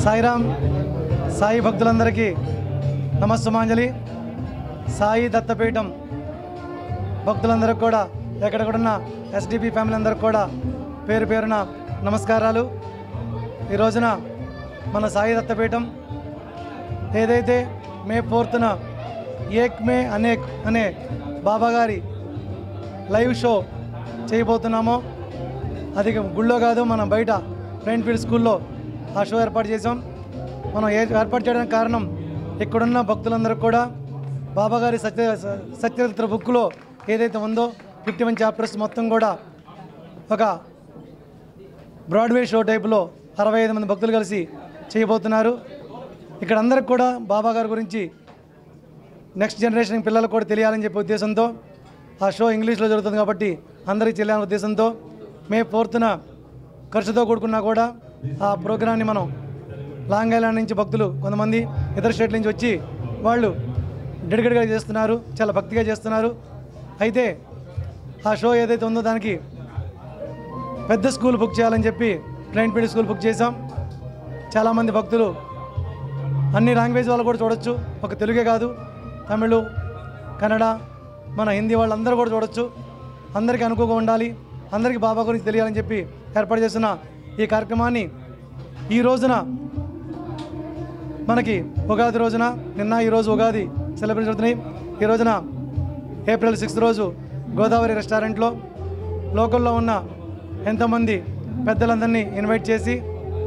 సాయిరామ్ సాయి భక్తులందరికీ నమస్సుమాంజలి సాయి దత్తపీఠం భక్తులందరికీ కూడా ఎక్కడెక్కడున్న ఎస్డిపి ఫ్యామిలీ అందరికి కూడా పేరు పేరున నమస్కారాలు ఈ రోజున మన సాయి దత్తపీఠం ఏదైతే మే ఫోర్త్న ఏక్ మే అనేక్ అనే బాబాగారి లైవ్ షో చేయబోతున్నామో అది గుళ్ళో కాదు మనం బయట ఫ్రెండ్ ఫీల్డ్ స్కూల్లో ఆ షో ఏర్పాటు చేసాం మనం ఏ ఏర్పాటు చేయడానికి కారణం ఇక్కడున్న భక్తులందరూ కూడా బాబాగారి సత్య సత్యచరిత్ర బుక్లో ఏదైతే ఉందో ఫిఫ్టీ వన్ చాప్టర్స్ మొత్తం కూడా ఒక బ్రాడ్వే షో టైపులో అరవై ఐదు మంది భక్తులు కలిసి చేయబోతున్నారు ఇక్కడ అందరికి కూడా బాబా గారి గురించి నెక్స్ట్ జనరేషన్ పిల్లలకు కూడా తెలియాలని చెప్పే ఉద్దేశంతో ఆ షో ఇంగ్లీష్లో జరుగుతుంది కాబట్టి అందరికీ తెలియాలనే ఉద్దేశంతో మే ఫోర్త్న ఖర్చుతో కూడుకున్నా కూడా ఆ ప్రోగ్రాన్ని మనం లాంగ్ ఐలాండ్ నుంచి భక్తులు కొంతమంది ఇతర స్టేట్ల నుంచి వచ్చి వాళ్ళు డెడికేట్గా చేస్తున్నారు చాలా భక్తిగా చేస్తున్నారు అయితే ఆ షో ఏదైతే ఉందో దానికి పెద్ద స్కూల్ బుక్ చేయాలని చెప్పి ట్రైన్ పీడి స్కూల్ బుక్ చేసాం చాలామంది భక్తులు అన్ని లాంగ్వేజ్ వాళ్ళు కూడా చూడొచ్చు ఒక తెలుగే కాదు తమిళ్ కన్నడ మన హిందీ వాళ్ళందరూ కూడా చూడొచ్చు అందరికీ అనుకుగా ఉండాలి అందరికీ బాబా గురించి తెలియాలని చెప్పి ఏర్పాటు చేస్తున్న ఈ కార్యక్రమాన్ని ఈ రోజున మనకి ఉగాది రోజున నిన్న ఈరోజు ఉగాది సెలబ్రేట్ అవుతున్నాయి ఈ రోజున ఏప్రిల్ సిక్స్త్ రోజు గోదావరి రెస్టారెంట్లో లోకల్లో ఉన్న ఎంతోమంది పెద్దలందరినీ ఇన్వైట్ చేసి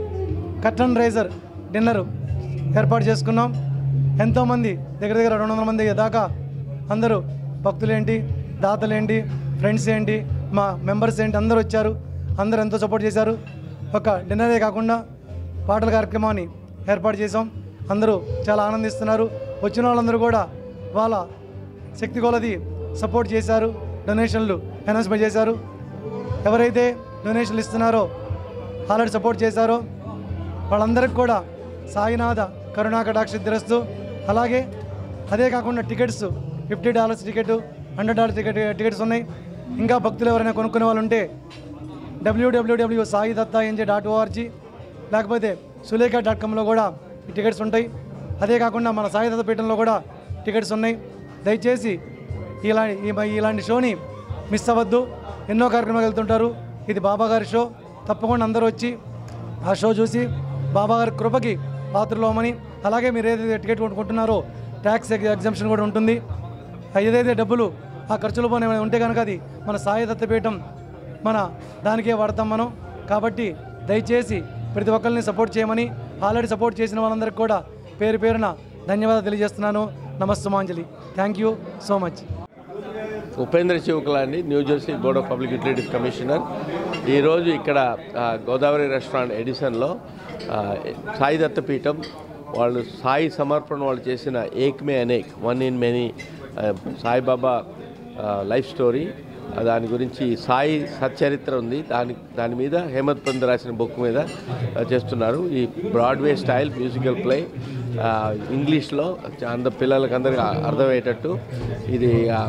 కట్టన్ రైజర్ డిన్నర్ ఏర్పాటు చేసుకున్నాం ఎంతోమంది దగ్గర దగ్గర రెండు వందల మంది దాకా అందరూ భక్తులేంటి దాతలేంటి ఫ్రెండ్స్ ఏంటి మా మెంబర్స్ ఏంటి అందరూ వచ్చారు అందరూ ఎంతో సపోర్ట్ చేశారు ఒక డిన్నరే కాకుండా పాటల కార్యక్రమాన్ని ఏర్పాటు చేసాం అందరూ చాలా ఆనందిస్తున్నారు వచ్చిన వాళ్ళందరూ కూడా వాళ్ళ శక్తి కొలది సపోర్ట్ చేశారు డొనేషన్లు అనౌన్స్మెంట్ చేశారు ఎవరైతే డొనేషన్లు ఇస్తున్నారో ఆల్రెడీ సపోర్ట్ చేశారో వాళ్ళందరికీ కూడా సాయినాథ కరుణాకటాక్ష దిరస్తు అలాగే అదే కాకుండా tickets fifty dollars ticket hundred dollars ticket tickets ఉన్నాయి ఇంకా భక్తులు ఎవరైనా కొనుక్కునే వాళ్ళు ఉంటే డబ్ల్యూడబ్ల్యూడబ్ల్యూ Sai Datta NJ dot org లేకపోతే సులేఖ డాట్ కామ్లో కూడా ఈ టికెట్స్ ఉంటాయి అదే కాకుండా మన సాయి దత్త పీఠంలో కూడా టికెట్స్ ఉన్నాయి దయచేసి ఇలా ఈ- ఇలాంటి షోని మిస్ అవ్వద్దు ఎన్నో కార్యక్రమాలు వెళ్తుంటారు ఇది బాబా గారి షో తప్పకుండా అందరూ వచ్చి ఆ షో చూసి బాబా గారి కృపకి పాత్రలోమని అలాగే మీరు ఏదైతే టికెట్ కొనుక్కుంటున్నారో ట్యాక్స్ ఎగ్జామ్షన్ కూడా ఉంటుంది ఆ ఏదైతే డబ్బులు ఆ ఖర్చులు పోనీ ఏమైనా ఉంటే కనుక అది మన సాయి దత్తపీఠం మన దానికే వాడతాం మనం కాబట్టి దయచేసి ప్రతి ఒక్కరిని సపోర్ట్ చేయమని ఆల్రెడీ సపోర్ట్ చేసిన వాళ్ళందరికీ కూడా పేరు పేరున ధన్యవాదాలు తెలియజేస్తున్నాను నమస్తమాంజలి thank you so much Upendra Shivakula అండి New Jersey board of public utilities commissioner ఈరోజు ఇక్కడ ఆ, గోదావరి రెస్టారెంట్ ఎడిసన్లో ఆ, సాయి దత్తపీఠం వాళ్ళు సాయి సమర్పణ వాళ్ళు చేసిన Ek Mein Anek one in many Saibaba ఆ, లైఫ్ స్టోరీ ఆ, దాని గురించి సాయి సచ్చరిత్ర ఉంది దాని దాని మీద హేమత్ పంత్ రాసిన బుక్ మీద ఆ, చేస్తున్నారు ఈ బ్రాడ్వే స్టైల్ మ్యూజికల్ ప్లే ఆ, ఇంగ్లీష్లో అంద పిల్లలకి అందరికీ అర్థమయ్యేటట్టు ఇది ఆ,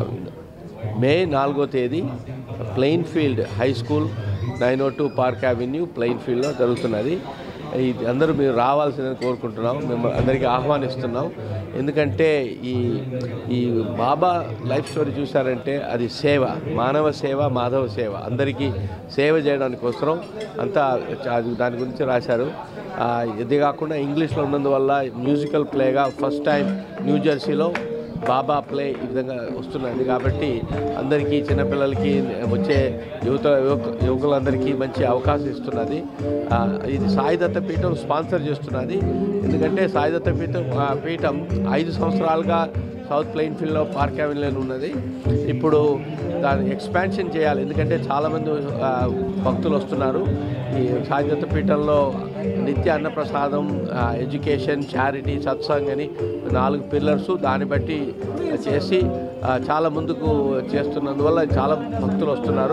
మే నాలుగో తేదీ Plainfield High School nine o two Park Avenue ప్లెయిన్ ఫీల్డ్లో జరుగుతున్నది ఇది అందరూ మీరు రావాల్సిందని కోరుకుంటున్నాం మేము అందరికీ ఆహ్వానిస్తున్నాం ఎందుకంటే ఈ ఈ బాబా లైఫ్ స్టోరీ చూసారంటే అది సేవ మానవ సేవ మాధవ సేవ అందరికీ సేవ చేయడానికి అవసరం అంతా అది దాని గురించి రాశారు ఆ, ఇది కాకుండా ఇంగ్లీష్లో ఉన్నందువల్ల మ్యూజికల్ ప్లేగా ఫస్ట్ టైం న్యూ జెర్సీలో బాబా ప్లే ఈ విధంగా వస్తున్నది కాబట్టి అందరికీ చిన్నపిల్లలకి వచ్చే యువత యువక- యువకులందరికీ మంచి అవకాశం ఇస్తున్నది ఆ, ఇది సాయిదత్త పీఠం స్పాన్సర్ చేస్తున్నది ఎందుకంటే సాయిదత్త పీఠం ఆ, పీఠం ఐదు సంవత్సరాలుగా సౌత్ ప్లెయిన్ ఫీల్డ్లో పార్క్ అవెన్యూలో ఉన్నది ఇప్పుడు దాన్ని ఎక్స్పాన్షన్ చేయాలి ఎందుకంటే చాలామంది ఆ, భక్తులు వస్తున్నారు ఈ సాయిదత్త పీఠంలో నిత్య అన్నప్రసాదం ఆ, ఎడ్యుకేషన్ చారిటీ సత్సంగ్ అని నాలుగు పిల్లర్స్ దాన్ని బట్టి చేసి ఆ, చాలా ముందుకు చేస్తున్నందువల్ల చాలా భక్తులు వస్తున్నారు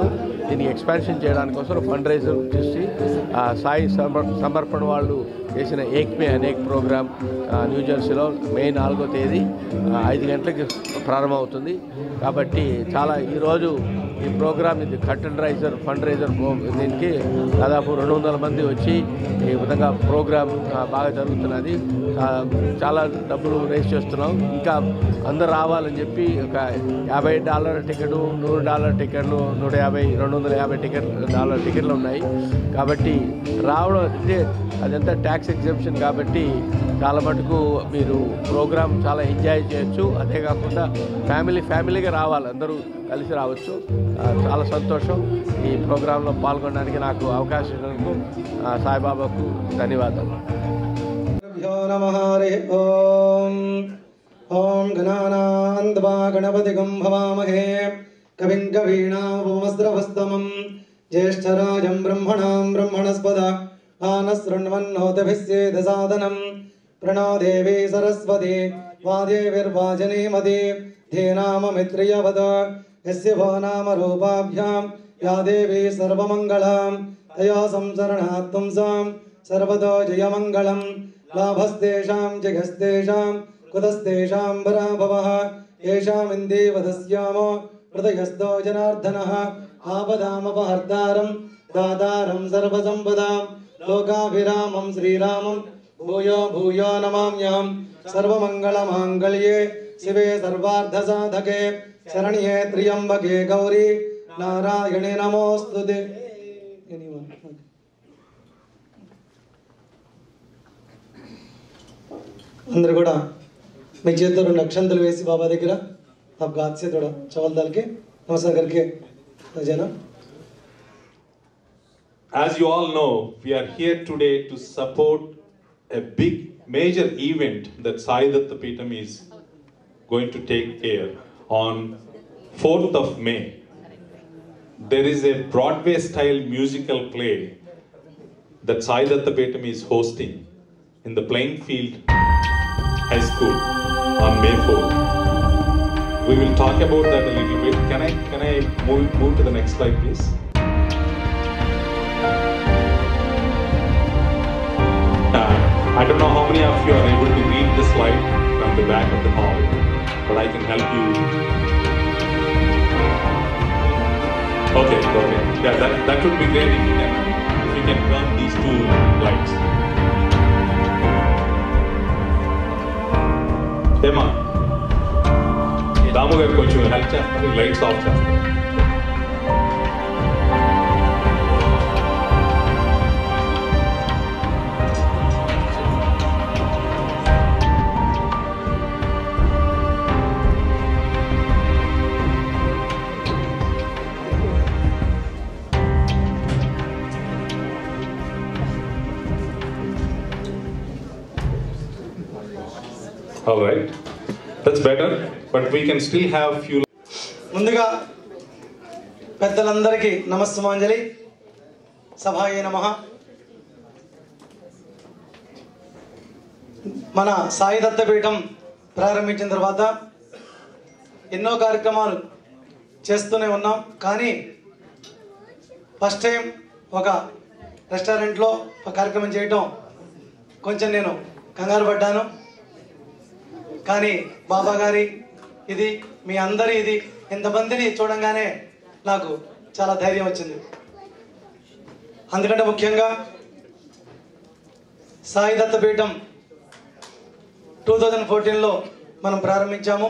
దీనికి ఎక్స్పాన్షన్ చేయడానికి కోసం ఫండ్ రైజర్ చేసి ఆ, సాయి సమర్ సమర్పణ వాళ్ళు చేసిన ఏక్ మే అనేక్ ప్రోగ్రామ్ ఆ, న్యూ జెర్సీలో మే నాలుగో తేదీ ఆ, ఐదు గంటలకి ప్రారంభమవుతుంది కాబట్టి చాలా ఈరోజు ఈ ప్రోగ్రామ్ ఇది కట్టన్ రైజర్ ఫండ్ రైజర్ దీనికి దాదాపు రెండు వందల మంది వచ్చి ఈ విధంగా ప్రోగ్రామ్ ఆ, బాగా జరుగుతున్నది ఆ, చాలా డబ్బులు రేస్ చేస్తున్నాం ఇంకా అందరు రావాలని చెప్పి ఒక యాభై డాలర్ టికెట్ నూరు డాలర్ టికెట్లు నూట యాభై రెండు వందల యాభై టికెట్ డాలర్ టికెట్లు ఉన్నాయి కాబట్టి రావడం అంటే అదంతా ట్యాక్స్ ఎగ్జామ్షన్ కాబట్టి చాలా మటుకు మీరు ప్రోగ్రామ్ చాలా ఎంజాయ్ చేయొచ్చు అదే కాకుండా ఫ్యామిలీ ఫ్యామిలీగా రావాలి అందరూ కలిసి రావచ్చు ఆ, చాలా సంతోషం ఈ ప్రోగ్రాంలో పాల్గొనడానికి నాకు అవకాశం ఇచ్చినందుకు ఆ, సాయిబాబాకు ధన్యవాదాలు भ्यो नमः हरिः ॐ ॐ गणानान्द्वा गणपतिगं भवामहे कविं कवीणामुपमस्रवस्तमं ज्येष्ठराजं ब्रह्मणां ब्रह्मणस्पद आनशृण्वन्नोतभिस्येदसादनं प्रणो देवी सरस्वती वादेविर्वाजनीमती धेनाममित्रियवद यस्य भो नाम रूपाभ्यां या देवी सर्वमङ्गलां तया संसरणात् पुंसां सर्वतो जयमङ्गलम् लाभस्तेषां जगस्तेषां कुतस्तेषां पराभवः येषामिन्दीवदस्यामो हृदयस्थो जनार्दनः आपदामपहर्तारं दातारं सर्वसम्पदां लोकाभिरामं श्रीरामं भूयो भूयो नमाम्यहं सर्वमङ्गलमाङ्गल्ये शिवे सर्वार्धसाधके शरण्ये त्र्यम्बके गौरी नारायणे नमोऽस्तु ते అందరు కూడా మీ చేతితో రెండు అక్షంతలు వేసి బాబా దగ్గర आपका हाथ से थोड़ा चावल डाल के नमस्कार करके आ जाना As you all know, we are here today to support a big major event that Sai Datta Peetham is going to take care on 4th of May. There is a Broadway style musical play that Sai Datta Peetham is hosting in the playing field high school on May 4th. We will talk about that a little bit. Can I can I move, move to the next slide, please? Uh, I don't know how many of you are able to read the slide from the back of the hall, but I can help you. Okay, okay. Yeah, that, that would be great if you can if you can turn these two lights. ఏమా దాము గారు కొంచెం help చేస్తారు lights off చేస్తారు All right, that's better, but we can still have few. ముందుగా పెద్దలందరికీ నమస్సుమాంజలి సభాయే నమ మన సాయి దత్తపీఠం ప్రారంభించిన తర్వాత ఎన్నో కార్యక్రమాలు చేస్తూనే ఉన్నాం కానీ ఫస్ట్ టైం ఒక రెస్టారెంట్లో ఒక కార్యక్రమం చేయటం కొంచెం నేను కంగారు పడ్డాను కానీ బాబా గారి ఇది మీ అందరి ఇది ఇంతమందిని చూడంగానే నాకు చాలా ధైర్యం వచ్చింది అందుకంటే ముఖ్యంగా సాయి దత్తపీఠం టూ థౌజండ్ ఫోర్టీన్లో మనం ప్రారంభించాము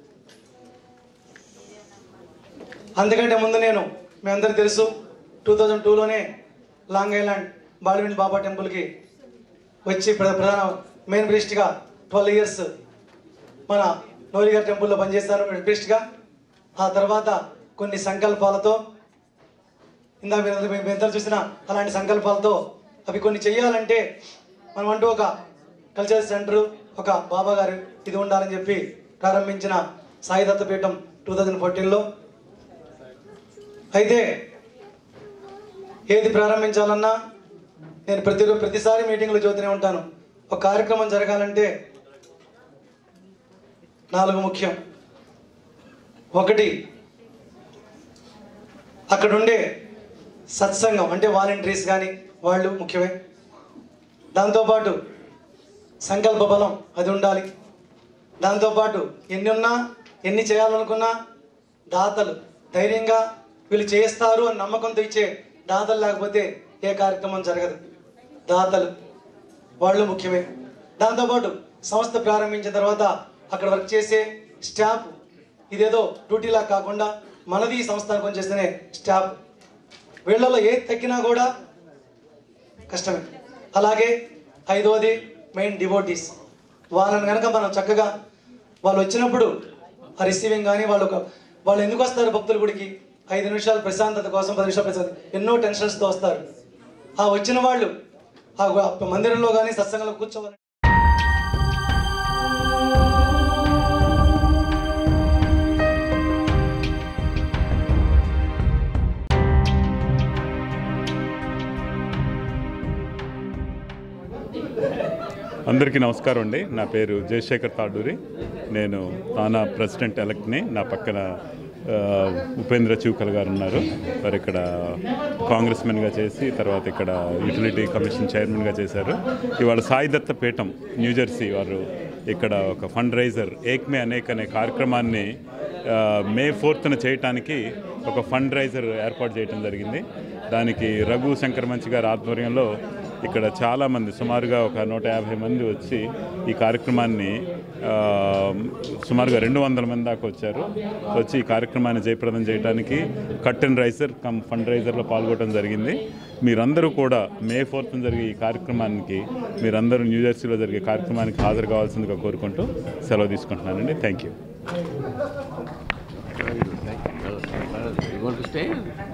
అందుకంటే ముందు నేను మీ అందరికీ తెలుసు టూ థౌజండ్ టూలోనే లాంగ్ ఐలాండ్ బాలివిన్ బాబా టెంపుల్కి వచ్చి ప్ర- ప్రధాన మెయిన్ ప్రీస్ట్గా ట్వెల్వ్ ఇయర్స్ మన నోలిగారి టెంపుల్లో పనిచేశాను ప్రీస్ట్గా ఆ తర్వాత కొన్ని సంకల్పాలతో ఇందాక మీరు అందరూ- మీ ఇద్దరు చూసిన అలాంటి సంకల్పాలతో అవి కొన్ని చెయ్యాలంటే మనం అంటూ ఒక కల్చరల్ సెంటర్ ఒక బాబా గారు ఇది ఉండాలని చెప్పి ప్రారంభించిన సాయి దత్తపీఠం టూ థౌజండ్ ఫోర్టీన్లో అయితే ఏది ప్రారంభించాలన్నా నేను ప్రతి ప్రతిసారి మీటింగ్లో చూస్తూనే ఉంటాను ఒక కార్యక్రమం జరగాలంటే నాలుగు ముఖ్యం ఒకటి అక్కడ ఉండే సత్సంగం అంటే వాలంటీర్స్ కానీ వాళ్ళు ముఖ్యమే దాంతోపాటు సంకల్ప బలం అది ఉండాలి దాంతోపాటు ఎన్ని ఉన్నా ఎన్ని చేయాలనుకున్నా దాతలు ధైర్యంగా వీళ్ళు చేస్తారు అని నమ్మకంతో ఇచ్చే దాతలు లేకపోతే ఏ కార్యక్రమం జరగదు దాతలు వాళ్ళు ముఖ్యమే దాంతోపాటు సంస్థ ప్రారంభించిన తర్వాత అక్కడ వర్క్ చేసే స్టాఫ్ ఇదేదో డ్యూటీలా కాకుండా మనది ఈ సంస్థ అనుకొని చేస్తేనే స్టాఫ్ వీళ్ళలో ఏది తగ్గినా కూడా కష్టమే అలాగే ఐదవది మెయిన్ డివోటీస్ వాళ్ళని కనుక మనం చక్కగా వాళ్ళు వచ్చినప్పుడు ఆ రిసీవింగ్ కానీ వాళ్ళు ఒక- వాళ్ళు ఎందుకు వస్తారు భక్తుల గుడికి ఐదు నిమిషాలు ప్రశాంతత కోసం పది నిమిషాలు ప్రశాంతత ఎన్నో టెన్షన్స్తో వస్తారు ఆ వచ్చిన వాళ్ళు ఆ మందిరంలో కానీ సత్సంగంలో కూర్చోవాలి అందరికీ నమస్కారం అండి నా పేరు జయశేఖర్ తాడూరి నేను తానా ప్రెసిడెంట్ ఎలక్ట్ని నా పక్కన ఆ, ఉపేంద్ర చివుకల్ గారు ఉన్నారు వారు ఇక్కడ కాంగ్రెస్మెన్గా చేసి తర్వాత ఇక్కడ యూటిలిటీ కమిషన్ చైర్మన్గా చేశారు ఇవాళ సాయి దత్త పీఠం న్యూజెర్సీ వారు ఇక్కడ ఒక ఫండ్ రైజర్ ఏక్ మే అనేక్ అనే కార్యక్రమాన్ని ఆ, మే ఫోర్త్న చేయటానికి ఒక ఫండ్ రైజర్ ఏర్పాటు చేయడం జరిగింది దానికి రఘు శంకర్ మంచి గారి ఆధ్వర్యంలో ఇక్కడ చాలామంది సుమారుగా ఒక నూట యాభై మంది వచ్చి ఈ కార్యక్రమాన్ని ఆ, సుమారుగా రెండు వందల మంది దాకా వచ్చారు వచ్చి ఈ కార్యక్రమాన్ని జయప్రదం చేయడానికి cut and raiser come fund రైజర్లో పాల్గొనడం జరిగింది మీరందరూ కూడా మే ఫోర్త్ జరిగే ఈ కార్యక్రమానికి మీరందరూ న్యూజెర్సీలో జరిగే కార్యక్రమానికి హాజరు కావాల్సిందిగా కోరుకుంటూ సెలవు తీసుకుంటున్నానండి thank you You want to stay?